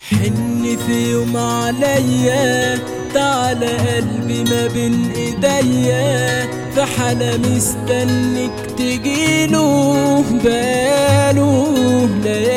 حن في يوم عليا تعالى قلبي ما بين ايديا في حالة مستنك تجيله باله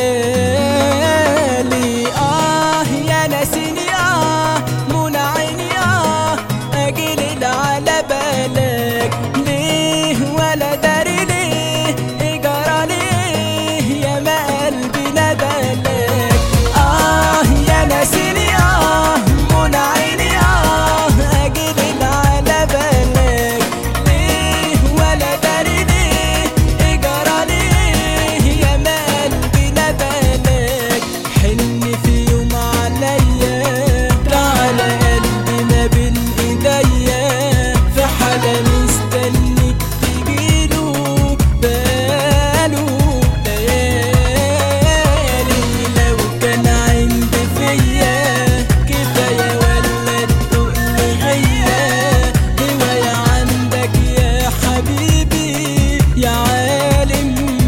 ليالي اه يا ناسيني اه منى عيني اه اجيلي على بالك ليه ولا داري ليه اجرى ليه يا ما قلبي ندلك اه يا ناسيني اه منى عيني اه اجيلي على بالك ليه ولا داري ليه اجرى ليه يا ما قلبي ندلك حن في يوم عليا تعالى قلبي ما بين ايديا في حالة مستنيك تجيله باله ليالي لو كان عندي فيا كفاية ولا تقول غيا هواية عندك يا حبيبي يا عالم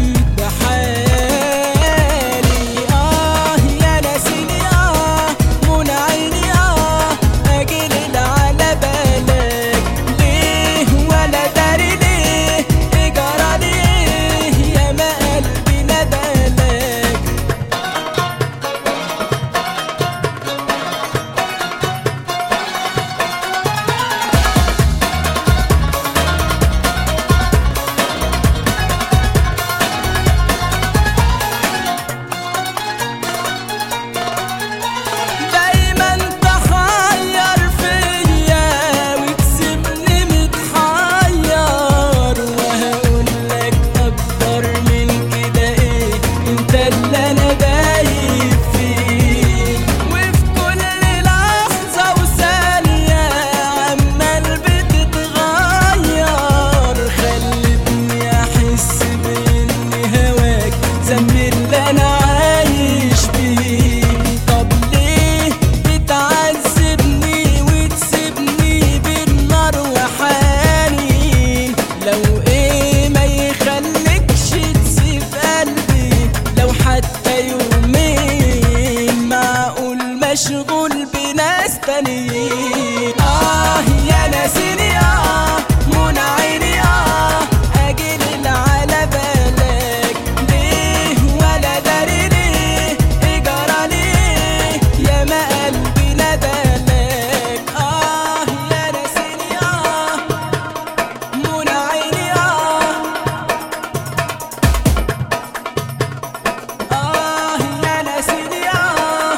بحالي اه يا ناسيني اه منى عيني اه اجيلي على بالك ليه ولا داري ليه اجرى ليه يا ما قلبي ندلك دايما تحير فيا وتسيبني متحير وهقول لك اكتر من كده ايه انت اللي انا دايب فيه وفي كل لحظه وثانيه عمال بتتغير خلتني احس باني هواك ذنب اللي انا عايش بيه طب ليه بتعذبني وتسيبني بالنار وحنين لو ايه ما يخليكش تسيب قلبي لو حتى يومين معقول مشغول بناس تانيين اه يا ناسيني اه منى عيني اه اجيلي على بالك ليه ولا داري ليه اجرى ليه يا ما قلبي ندلك اه يا ناسيني اه منى عيني اه آه يا ناسيني آه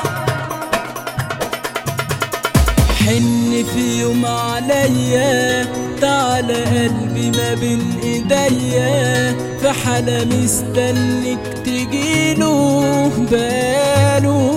حن في يوم عليا تعالى قلبي ما بين ايديا في حالة مستنك تجيله باله